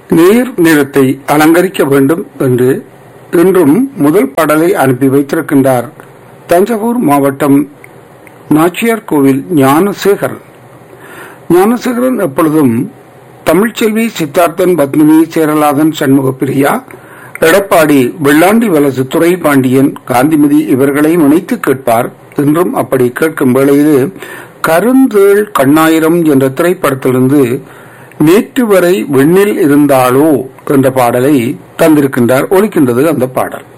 நீர் நிறத்தை அலங்கரிக்க வேண்டும் என்று இன்றும் முதல் பாடலை அனுப்பி வைத்திருக்கின்றார் தஞ்சாவூர் மாவட்டம் நாச்சியார் கோவில் ஞானசேகரன் ஞானசேகரன் எப்பொழுதும் தமிழ்ச்செல்வி சித்தார்த்தன் பத்மினி சேரலாதன் சண்முக பிரியா எடப்பாடி வெள்ளாண்டி வலசு துறை பாண்டியன் காந்திமதி இவர்களையும் இணைத்து கேட்பார் இன்றும் அப்படி கேட்கும் வேளையிலே கருந்தேள் கண்ணாயிரம் என்ற திரைப்படத்திலிருந்து நேற்று வரை விண்ணில் இருந்தாளோ என்ற பாடலை தந்திருக்கின்றார் ஒலிக்கின்றது அந்த பாடல்